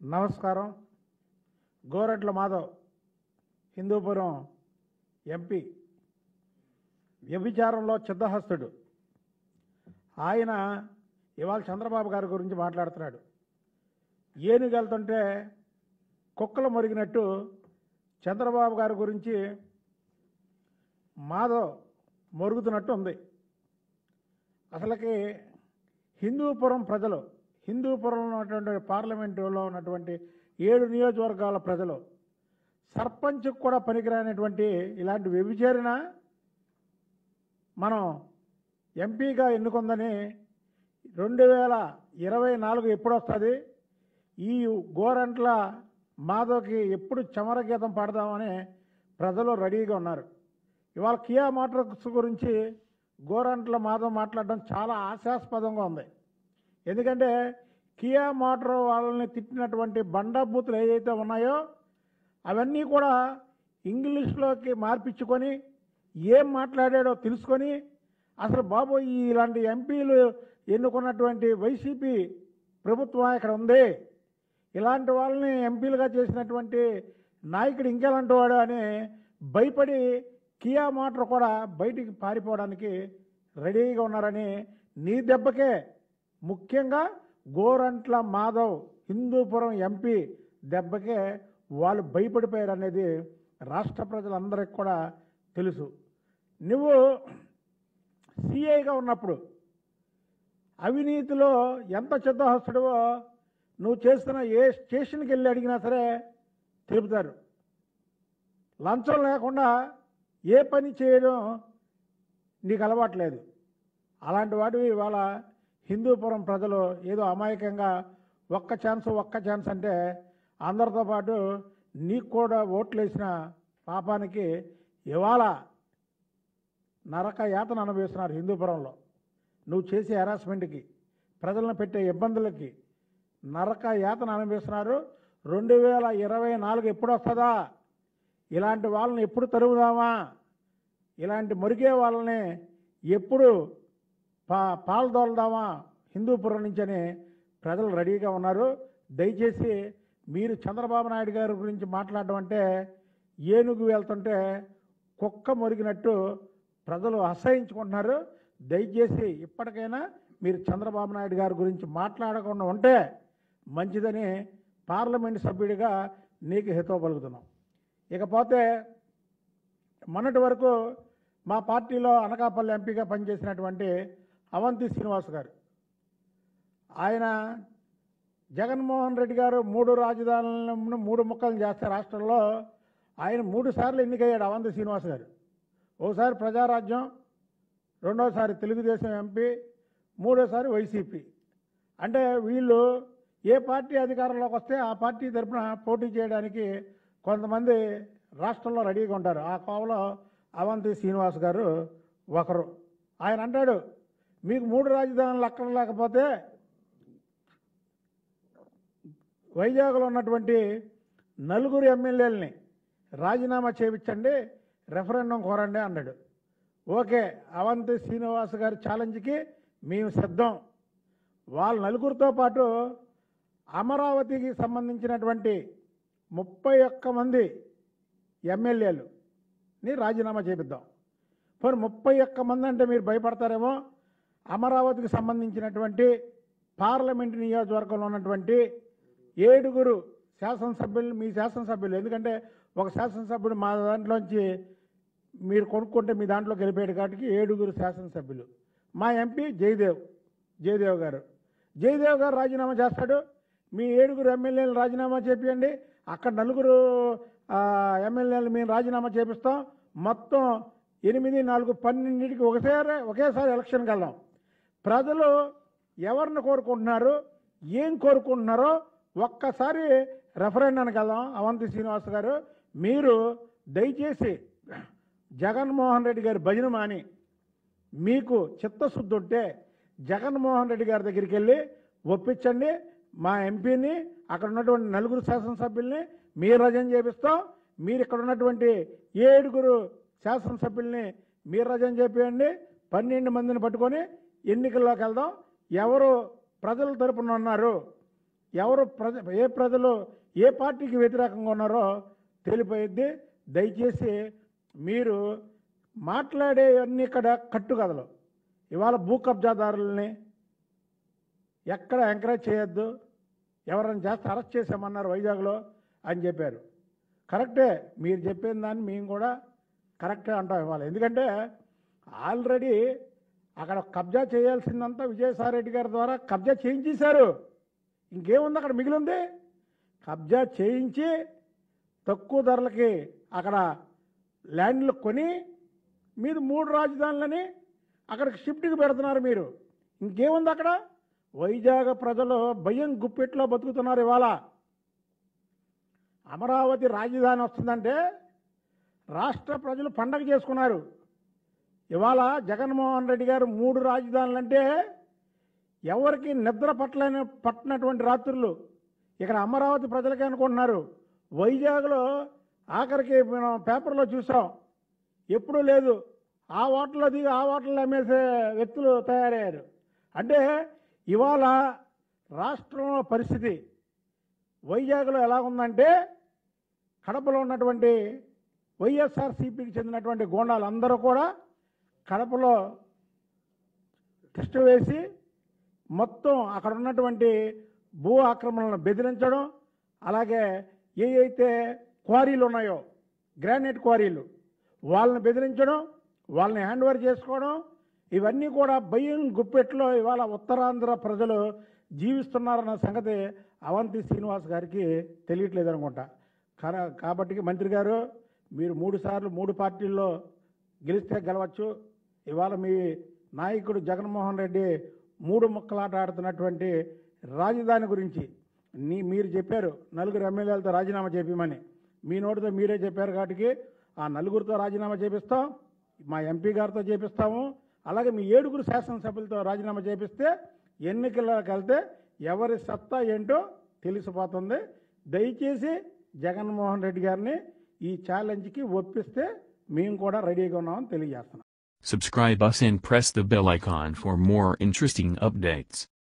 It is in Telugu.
నమస్కారం గోరట్ల మాధవ్ హిందూపురం ఎంపీ వ్యభిచారంలో చిద్దహస్తుడు ఆయన ఇవాళ చంద్రబాబు గారి గురించి మాట్లాడుతున్నాడు ఏనుగు వెళ్తుంటే కుక్కలు మురిగినట్టు చంద్రబాబు గారి గురించి మాధవ్ మొరుగుతున్నట్టు ఉంది అసలుకి హిందూపురం ప్రజలు హిందూపురంలో ఉన్నటువంటి పార్లమెంటులో ఉన్నటువంటి ఏడు నియోజకవర్గాల ప్రజలు సర్పంచ్ కూడా పనికిరానటువంటి ఇలాంటి వ్యభిచారిన మనం ఎంపీగా ఎన్నుకుందని రెండు వేల ఇరవై నాలుగు ఎప్పుడు వస్తుంది ఈ గోరంట్ల మాధవ్కి ఎప్పుడు చమర గీతం పాడదామని ప్రజలు రెడీగా ఉన్నారు ఇవాళ కియా మోటార్స్ గురించి గోరంట్ల మాధవ్ మాట్లాడడం చాలా ఆశాస్పదంగా ఉంది ఎందుకంటే కియా మోటార్ వాళ్ళని తిట్టినటువంటి బండబూతులు ఏవైతే ఉన్నాయో అవన్నీ కూడా ఇంగ్లీష్లోకి మార్పించుకొని ఏం మాట్లాడాడో తెలుసుకొని అసలు బాబు ఈ ఇలాంటి ఎంపీలు ఎన్నుకున్నటువంటి వైసీపీ ప్రభుత్వం ఇక్కడ ఉంది ఇలాంటి వాళ్ళని ఎంపీలుగా చేసినటువంటి నాయకుడు ఇంకెలాంటి వాడు అని భయపడి కియా మోటార్ కూడా బయటికి పారిపోవడానికి రెడీగా ఉన్నారని నీ దెబ్బకే ముఖ్యంగా గోరంట్ల మాధవ్ హిందూపురం ఎంపీ దెబ్బకే వాళ్ళు భయపడిపోయారు అనేది రాష్ట్ర ప్రజలందరికీ కూడా తెలుసు నువ్వు సిఐగా ఉన్నప్పుడు అవినీతిలో ఎంత చిత్తహస్తుడివో నువ్వు చేస్తున్న ఏ స్టేషన్కి వెళ్ళి అడిగినా సరే తెలుపుతారు లంచం లేకుండా ఏ పని చేయడం నీకు అలవాట్లేదు అలాంటి వాటివి ఇవాళ హిందూపురం ప్రజలు ఏదో అమాయకంగా ఒక్క ఛాన్స్ ఒక్క ఛాన్స్ అంటే అందరితో పాటు నీకు కూడా ఓట్లు వేసిన పాపానికి ఇవాళ నరక యాతన అనుభవిస్తున్నారు హిందూపురంలో నువ్వు చేసే హెరాస్మెంట్కి ప్రజలను పెట్టే ఇబ్బందులకి నరక యాతన అనుభవిస్తున్నారు రెండు వేల ఇరవై నాలుగు ఎప్పుడు వస్తుందా ఇలాంటి వాళ్ళని ఎప్పుడు తరుగుదామా ఇలాంటి మురిగే వాళ్ళని ఎప్పుడు పా పాలు తోలుదామా హిందూపురం నుంచి అని ప్రజలు రెడీగా ఉన్నారు దయచేసి మీరు చంద్రబాబు నాయుడు గారి గురించి మాట్లాడడం అంటే ఏనుగు వెళ్తుంటే కుక్క మురిగినట్టు ప్రజలు అసహించుకుంటున్నారు దయచేసి ఇప్పటికైనా మీరు చంద్రబాబు నాయుడు గారి గురించి మాట్లాడకుండా ఉంటే మంచిదని పార్లమెంట్ సభ్యుడిగా నీకు హితవు పలుకుతున్నాం ఇకపోతే మొన్నటి వరకు మా పార్టీలో అనకాపల్లి ఎంపీగా పనిచేసినటువంటి అవంతి శ్రీనివాస్ గారు ఆయన జగన్మోహన్ రెడ్డి గారు మూడు రాజధానులను మూడు ముక్కలు చేస్తే రాష్ట్రంలో ఆయన మూడు సార్లు ఎన్నికయ్యాడు అవంతి శ్రీనివాస్ గారు ఓసారి ప్రజారాజ్యం రెండోసారి తెలుగుదేశం ఎంపీ మూడోసారి వైసీపీ అంటే వీళ్ళు ఏ పార్టీ అధికారంలోకి వస్తే ఆ పార్టీ తరఫున పోటీ చేయడానికి కొంతమంది రాష్ట్రంలో రెడీగా ఉంటారు ఆ కోవలో అవంతి శ్రీనివాస్ గారు ఒకరు ఆయన అంటాడు మీకు మూడు రాజధానులు అక్కడ లేకపోతే వైజాగ్లో ఉన్నటువంటి నలుగురు ఎమ్మెల్యేలని రాజీనామా చేయించండి రెఫరెండం కోరండి అన్నాడు ఓకే అవంతి శ్రీనివాస్ గారి ఛాలెంజ్కి మేము సిద్ధం వాళ్ళ నలుగురితో పాటు అమరావతికి సంబంధించినటువంటి ముప్పై ఒక్క మంది ఎమ్మెల్యేలుని రాజీనామా చేపిద్దాం పోనీ ముప్పై ఒక్క మంది అంటే మీరు భయపడతారేమో అమరావతికి సంబంధించినటువంటి పార్లమెంట్ నియోజకవర్గంలో ఉన్నటువంటి ఏడుగురు శాసనసభ్యులు మీ శాసనసభ్యులు ఎందుకంటే ఒక శాసనసభ్యుడు మా దాంట్లోంచి మీరు కొనుక్కుంటే మీ దాంట్లో గెలిపాడు కాబట్టి ఏడుగురు శాసనసభ్యులు మా ఎంపీ జయదేవ్ జయదేవ్ గారు జయదేవ్ గారు రాజీనామా చేస్తాడు మీ ఏడుగురు ఎమ్మెల్యేలు రాజీనామా చేపియండి అక్కడ నలుగురు ఆ, ఎమ్మెల్యేలు మేము రాజీనామా చేపిస్తాం మొత్తం ఎనిమిది నాలుగు పన్నెండింటికి ఒకసారి ఒకేసారి ఎలక్షన్కి వెళ్దాం ప్రజలు ఎవరిని కోరుకుంటున్నారు ఏం కోరుకుంటున్నారో ఒక్కసారి రెఫరెండానికి వెళ్దాం అవంతి శ్రీనివాస్ గారు మీరు దయచేసి జగన్మోహన్ రెడ్డి గారి భజన మాని మీకు చిత్తశుద్ధి ఉంటే జగన్మోహన్ రెడ్డి గారి దగ్గరికి వెళ్ళి ఒప్పించండి మా ఎంపీని అక్కడ ఉన్నటువంటి నలుగురు శాసనసభ్యుల్ని మీరు రజన చేపిస్తాం మీరు ఇక్కడ ఉన్నటువంటి ఏడుగురు శాసనసభ్యుల్ని మీరు రజన చేపియండి పన్నెండు మందిని పట్టుకొని ఎన్నికల్లోకి వెళ్దాం ఎవరు ప్రజల తరపున ఉన్నారు ఎవరు ప్రజ ఏ ప్రజలు ఏ పార్టీకి వ్యతిరేకంగా ఉన్నారో తేలిపోయిద్ది దయచేసి మీరు మాట్లాడే అన్ని ఇక్కడ కట్టుకథలు ఇవాళ భూ కబ్జాదారుల్ని ఎక్కడ ఎంకరేజ్ చేయొద్దు ఎవరైనా చేస్తే అరెస్ట్ చేసామన్నారు వైజాగ్లో అని చెప్పారు కరెక్టే మీరు చెప్పిన దాన్ని మేము కూడా కరెక్టే అంటాం ఇవాళ ఎందుకంటే ఆల్రెడీ అక్కడ కబ్జా చేయాల్సిందంతా విజయసాయి రెడ్డి గారి ద్వారా కబ్జా చేయించేశారు ఇంకేముంది అక్కడ మిగిలింది కబ్జా చేయించి తక్కువ ధరలకి అక్కడ ల్యాండ్లు కొని మీరు మూడు రాజధానులని అక్కడికి షిఫ్ట్కి పెడుతున్నారు మీరు ఇంకేముంది అక్కడ వైజాగ్ ప్రజలు భయం గుప్పెట్లో బతుకుతున్నారు ఇవాళ అమరావతి రాజధాని వస్తుందంటే రాష్ట్ర ప్రజలు పండగ చేసుకున్నారు ఇవాళ జగన్మోహన్ రెడ్డి గారు మూడు రాజధానులంటే ఎవరికి నిద్ర పట్టలేని పట్టినటువంటి రాత్రులు ఇక్కడ అమరావతి ప్రజలకే అనుకుంటున్నారు వైజాగ్లో ఆఖరికి మనం పేపర్లో చూసాం ఎప్పుడూ లేదు ఆ ఓటర్లో దిగి ఆ ఓటర్లు అమ్మేసే వ్యక్తులు తయారయ్యారు అంటే ఇవాళ రాష్ట్రంలో పరిస్థితి వైజాగ్లో ఎలా ఉందంటే కడపలో ఉన్నటువంటి వైఎస్ఆర్సీపీకి చెందినటువంటి గోండాలు అందరూ కూడా కడపలో టెస్ట్ వేసి మొత్తం అక్కడ ఉన్నటువంటి భూ ఆక్రమణలను బెదిరించడం అలాగే ఏ అయితే క్వారీలు ఉన్నాయో గ్రానైట్ క్వారీలు వాళ్ళని బెదిరించడం వాళ్ళని హ్యాండ్ ఓవర్ చేసుకోవడం ఇవన్నీ కూడా భయం గుప్పెట్లో ఇవాళ ఉత్తరాంధ్ర ప్రజలు జీవిస్తున్నారన్న సంగతి అవంతి శ్రీనివాస్ గారికి తెలియట్లేదు అనుకుంటా కర- కాబట్టి మంత్రి గారు మీరు మూడు సార్లు మూడు పార్టీల్లో గెలిస్తే గెలవచ్చు ఇవాళ మీ నాయకుడు జగన్మోహన్ రెడ్డి మూడు ముక్కలాట ఆడుతున్నటువంటి రాజధాని గురించి నీ మీరు చెప్పారు నలుగురు ఎమ్మెల్యేలతో రాజీనామా చేపిమని మీ నోటితో మీరే చెప్పారు కాబట్టి ఆ నలుగురితో రాజీనామా చేపిస్తాం మా ఎంపీ గారితో చేపిస్తాము అలాగే మీ ఏడుగురు శాసనసభ్యులతో రాజీనామా చేపిస్తే ఎన్నికల్లోకి వెళ్తే ఎవరి సత్తా ఏంటో తెలిసిపోతుంది దయచేసి జగన్మోహన్ రెడ్డి గారిని ఈ ఛాలెంజ్కి ఒప్పిస్తే మేము కూడా రెడీగా ఉన్నామని తెలియజేస్తున్నాం Subscribe us and press the bell icon for more interesting updates.